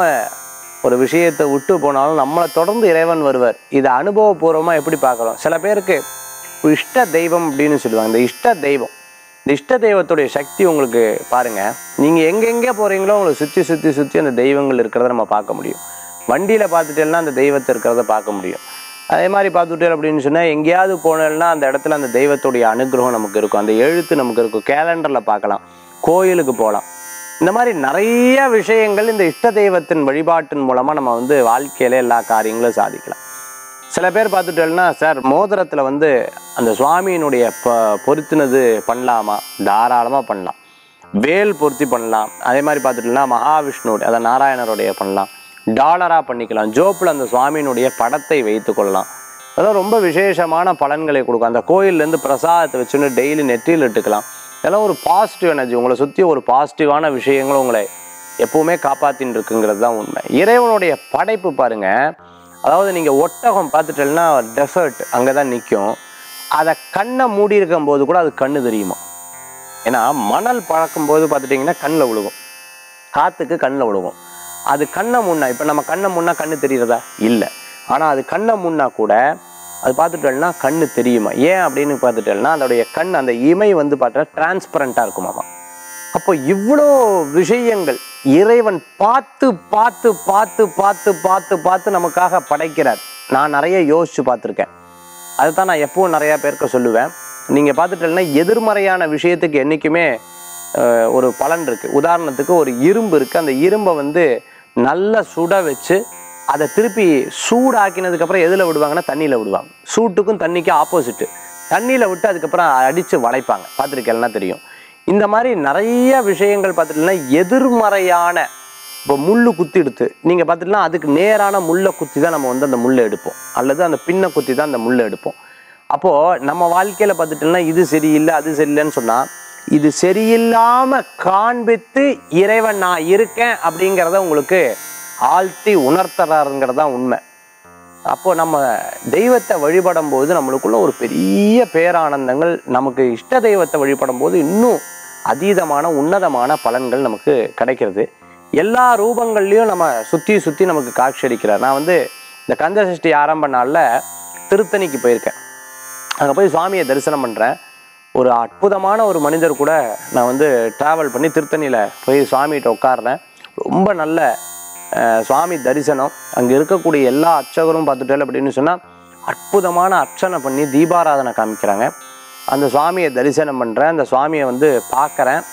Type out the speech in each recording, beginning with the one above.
ஒரு விஷயத்தை விட்டு போனாலும் நம்மளை தொடர்ந்து இறைவன் வருவார் இதை அனுபவபூர்வமாக எப்படி பார்க்குறோம் சில பேருக்கு ஒரு இஷ்ட தெய்வம் அப்படின்னு சொல்லுவாங்க இந்த இஷ்ட தெய்வம் இந்த இஷ்ட தெய்வத்துடைய சக்தி உங்களுக்கு பாருங்க நீங்கள் எங்கெங்கே போகிறீங்களோ உங்களை சுற்றி சுற்றி சுற்றி அந்த தெய்வங்கள் இருக்கிறத நம்ம பார்க்க முடியும் வண்டியில் பார்த்துட்டேன்னா அந்த தெய்வத்தை இருக்கிறத பார்க்க முடியும் அதே மாதிரி பார்த்துட்டேன் அப்படின்னு சொன்னால் எங்கேயாவது போனேன்னா அந்த இடத்துல அந்த தெய்வத்துடைய அனுகிரகம் நமக்கு இருக்கும் அந்த எழுத்து நமக்கு இருக்கும் கேலண்டரில் பார்க்கலாம் கோயிலுக்கு போகலாம் இந்த மாதிரி நிறைய விஷயங்கள் இந்த இஷ்ட தெய்வத்தின் வழிபாட்டின் மூலமாக நம்ம வந்து வாழ்க்கையில எல்லா காரியங்களும் சாதிக்கலாம் சில பேர் பார்த்துட்டோம்னா சார் மோதிரத்தில் வந்து அந்த சுவாமியினுடைய ப பொருத்தினது பண்ணலாமா தாராளமாக பண்ணலாம் வேல் பொருத்தி பண்ணலாம் அதே மாதிரி பார்த்துட்டோம்னா மகாவிஷ்ணுடைய அதை நாராயணருடைய பண்ணலாம் டாலராக பண்ணிக்கலாம் ஜோப்பில் அந்த சுவாமியினுடைய படத்தை வைத்து கொள்ளலாம் அதெல்லாம் ரொம்ப விசேஷமான பலன்களை கொடுக்கும் அந்த கோயில்லேருந்து பிரசாதத்தை வச்சுன்னு டெய்லி நெற்றியில் இட்டுக்கலாம் இதெல்லாம் ஒரு பாசிட்டிவ் எனர்ஜி உங்களை சுற்றி ஒரு பாசிட்டிவான விஷயங்கள் உங்களை எப்பவுமே காப்பாத்தின்னு இருக்குங்கிறது தான் உண்மை இறைவனுடைய படைப்பு பாருங்க அதாவது நீங்கள் ஒட்டகம் பார்த்துட்டேன்னா டெசர்ட் அங்கே தான் நிற்கும் அதை கண்ணை மூடி இருக்கும் போது கூட அது கண்ணு தெரியுமா ஏன்னா மணல் பழக்கும் போது பார்த்துட்டிங்கன்னா கண்ணில் விழுகும் காற்றுக்கு கண்ணில் விழுகும் அது கண்ணை முன்னா இப்போ நம்ம கண்ணை முன்னா கண்ணு தெரியுறதா இல்லை ஆனால் அது கண்ணை முன்னா கூட அது பார்த்துட்டோம்னா கண்ணு தெரியுமா ஏன் அப்படின்னு பார்த்துட்டோம்னா அதோடைய கண் அந்த இமை வந்து பார்த்தா டிரான்ஸ்பரண்ட்டாக இருக்குமாமா அப்போ இவ்வளோ விஷயங்கள் இறைவன் பார்த்து பார்த்து பார்த்து பார்த்து பார்த்து பார்த்து நமக்காக படைக்கிறார் நான் நிறைய யோசிச்சு பார்த்துருக்கேன் அதுதான் நான் எப்பவும் நிறையா பேருக்கு சொல்லுவேன் நீங்கள் பார்த்துட்டீங்கன்னா எதிர்மறையான விஷயத்துக்கு என்றைக்குமே அஹ், ஒரு பலன் இருக்குது உதாரணத்துக்கு ஒரு இரும்பு இருக்குது அந்த இரும்பை வந்து நல்லா சுட வச்சு அதை திருப்பி சூடாக்கினதுக்கப்புறம் எதில் விடுவாங்கன்னா தண்ணியில் விடுவாங்க சூட்டுக்கும் தண்ணிக்கும் ஆப்போசிட்டு தண்ணியில் விட்டு அதுக்கப்புறம் அடித்து வளைப்பாங்க பார்த்துருக்கேன்னா தெரியும் இந்த மாதிரி நிறைய விஷயங்கள் பார்த்துட்டீங்கன்னா எதிர்மறையான இப்போ முள்ளு குத்தி எடுத்து நீங்கள் பார்த்துட்டுனா அதுக்கு நேரான முள்ளை குத்தி தான் நம்ம வந்து அந்த முள்ளை எடுப்போம் அல்லது அந்த பின்னை குத்தி தான் அந்த முள்ளை எடுப்போம் அப்போது நம்ம வாழ்க்கையில் பார்த்துட்டோம்னா இது சரியில்லை அது சரியில்லைன்னு சொன்னால் இது சரியில்லாமல் காண்பித்து இறைவன் நான் இருக்கேன் அப்படிங்கிறத உங்களுக்கு ஆழ்த்தி உணர்த்துறாருங்கிறது தான் உண்மை அப்போ நம்ம தெய்வத்தை வழிபடும் போது நம்மளுக்குள்ள ஒரு பெரிய பேரானந்தங்கள் நமக்கு இஷ்ட தெய்வத்தை வழிபடும் போது இன்னும் அதீதமான உன்னதமான பலன்கள் நமக்கு கிடைக்கிறது எல்லா ரூபங்கள்லையும் நம்ம சுற்றி சுற்றி நமக்கு காட்சியளிக்கிறார் நான் வந்து இந்த கந்த சஷ்டி ஆரம்ப நாளில் திருத்தணிக்கு போயிருக்கேன் அங்கே போய் சுவாமியை தரிசனம் பண்ணுறேன் ஒரு அற்புதமான ஒரு மனிதர் கூட நான் வந்து ட்ராவல் பண்ணி திருத்தணியில் போய் சுவாமிகிட்ட உட்கார்றேன் ரொம்ப நல்ல அஹ், சுவாமி தரிசனம் அங்கே இருக்கக்கூடிய எல்லா அர்ச்சகரும் பார்த்துட்டேன் அப்படின்னு சொன்னால் அற்புதமான அர்ச்சனை பண்ணி தீபாராதனை காமிக்கிறாங்க அந்த சுவாமியை தரிசனம் பண்ணுறேன் அந்த சுவாமியை வந்து பார்க்குறேன்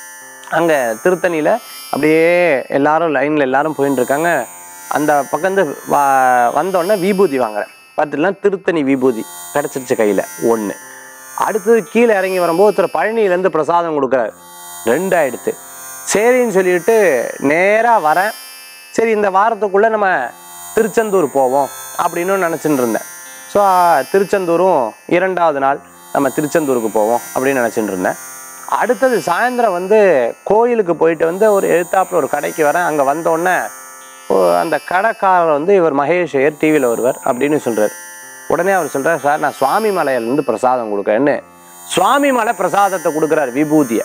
அங்கே திருத்தணியில் அப்படியே எல்லாரும் லைனில் எல்லாரும் போயின்னு இருக்காங்க அந்த பக்கம் வந்து வா வந்தோடனே விபூதி வாங்குறேன் பார்த்துட்டுலாம் திருத்தணி விபூதி கிடச்சிருச்சு கையில் ஒன்று அடுத்தது கீழே இறங்கி வரும்போது ஒருத்தர் பழனியிலேருந்து பிரசாதம் கொடுக்குறாரு ரெண்டு ஆயிடுத்து சரின்னு சொல்லிட்டு நேராக வரேன் சரி இந்த வாரத்துக்குள்ளே நம்ம திருச்செந்தூர் போவோம் அப்படின்னு நினச்சிட்டு இருந்தேன் ஸோ திருச்செந்தூரும் இரண்டாவது நாள் நம்ம திருச்செந்தூருக்கு போவோம் அப்படின்னு நினச்சிட்டு இருந்தேன் அடுத்தது சாயந்தரம் வந்து கோயிலுக்கு போயிட்டு வந்து ஒரு எழுத்தாப்புல ஒரு கடைக்கு வரேன் அங்கே வந்தோடனே அந்த கடைக்காரர் வந்து இவர் மகேஷ் ஐயர் டிவியில் வருவார் அப்படின்னு சொல்கிறார் உடனே அவர் சொல்கிறார் சார் நான் சுவாமி மலையிலேருந்து பிரசாதம் கொடுக்குறேன்னு சுவாமி மலை பிரசாதத்தை கொடுக்குறார் விபூதியை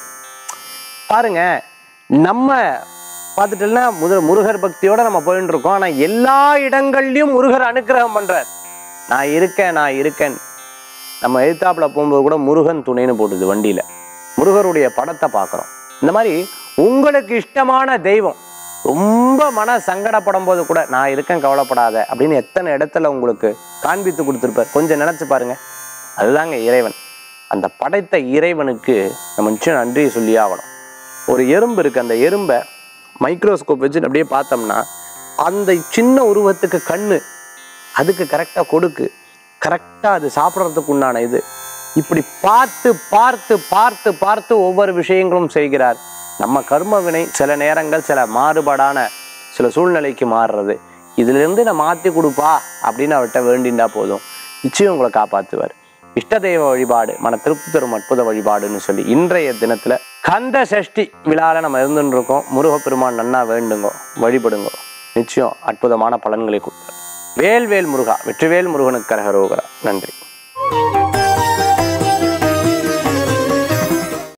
பாருங்க நம்ம பார்த்துட்டோம்னா முத முருகர் பக்தியோட நம்ம போயிட்டு இருக்கோம் ஆனால் எல்லா இடங்கள்லையும் முருகர் அனுக்கிரகம் பண்றார் நான் இருக்கேன் நான் இருக்கேன் நம்ம எழுத்தாப்புல போகும்போது கூட முருகன் துணைன்னு போட்டுது வண்டியில முருகருடைய படத்தை பார்க்குறோம் இந்த மாதிரி உங்களுக்கு இஷ்டமான தெய்வம் ரொம்ப மன சங்கடப்படும் போது கூட நான் இருக்கேன் கவலைப்படாத அப்படின்னு எத்தனை இடத்துல உங்களுக்கு காண்பித்து கொடுத்துருப்பார் கொஞ்சம் நினைச்சு பாருங்க அதுதாங்க இறைவன் அந்த படைத்த இறைவனுக்கு நம்ம நிச்சயம் நன்றி சொல்லி ஆகணும் ஒரு எறும்பு இருக்கு அந்த எறும்பை மைக்ரோஸ்கோப் வச்சுட்டு அப்படியே பார்த்தோம்னா அந்த சின்ன உருவத்துக்கு கண்ணு அதுக்கு கரெக்டாக கொடுக்கு கரெக்டாக அது சாப்பிட்றதுக்கு உண்டான இது இப்படி பார்த்து பார்த்து பார்த்து பார்த்து ஒவ்வொரு விஷயங்களும் செய்கிறார் நம்ம கர்ம வினை சில நேரங்கள் சில மாறுபாடான சில சூழ்நிலைக்கு மாறுறது இதிலிருந்து நான் மாற்றி கொடுப்பா அப்படின்னு அவர்கிட்ட வேண்டிண்டா போதும் நிச்சயம் உங்களை காப்பாற்றுவார் இஷ்ட தெய்வ வழிபாடு மன திருப்தி தரும் அற்புத வழிபாடுன்னு சொல்லி இன்றைய தினத்துல கந்த சஷ்டி விழால நம்ம இருந்துட்டு இருக்கோம் முருகப்பெருமான் நன்னா வேண்டுங்கோ வழிபடுங்கோ நிச்சயம் அற்புதமான பலன்களை கொடுப்பார் வேல்வேல் முருகா வெற்றிவேல் முருகனுக்கு கரகரோகரா நன்றி